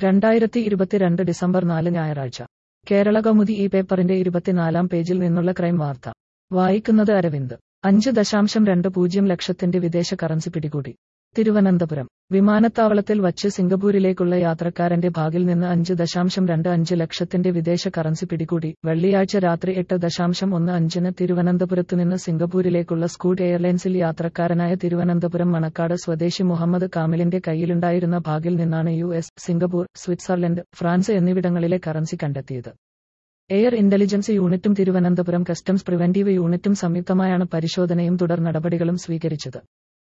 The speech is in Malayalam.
രണ്ടായിരത്തി ഇരുപത്തിരണ്ട് ഡിസംബർ നാല് ഞായറാഴ്ച കേരള കൗമുദി ഈ പേപ്പറിന്റെ ഇരുപത്തിനാലാം പേജിൽ നിന്നുള്ള ക്രൈം വാർത്ത വായിക്കുന്നത് അരവിന്ദ് അഞ്ച് ദശാംശം രണ്ട് പൂജ്യം ലക്ഷത്തിന്റെ വിദേശ കറൻസി പിടികൂടി തിരുവനന്തപുരം വിമാനത്താവളത്തിൽ വച്ച് സിംഗപ്പൂരിലേക്കുള്ള യാത്രക്കാരന്റെ ഭാഗിൽ നിന്ന് അഞ്ച് ദശാംശം രണ്ട് അഞ്ച് ലക്ഷത്തിന്റെ വിദേശ കറൻസി പിടികൂടി വെള്ളിയാഴ്ച രാത്രി എട്ട് ദശാംശം ഒന്ന് അഞ്ചിന് തിരുവനന്തപുരത്തുനിന്ന് സിംഗപ്പൂരിലേക്കുള്ള സ്കൂട്ട് എയർലൈൻസിൽ യാത്രക്കാരനായ തിരുവനന്തപുരം മണക്കാട് സ്വദേശി മുഹമ്മദ് കാമിലിന്റെ കയ്യിലുണ്ടായിരുന്ന ഭാഗിൽ നിന്നാണ് U S Singapore Switzerland France എന്നിവിടങ്ങളിലെ കറൻസി കണ്ടെത്തിയത് എയർ ഇന്റലിജൻസ് യൂണിറ്റും തിരുവനന്തപുരം കസ്റ്റംസ് പ്രിവന്റീവ് യൂണിറ്റും സംയുക്തമായാണ് പരിശോധനയും തുടർ നടപടികളും സ്വീകരിച്ചത്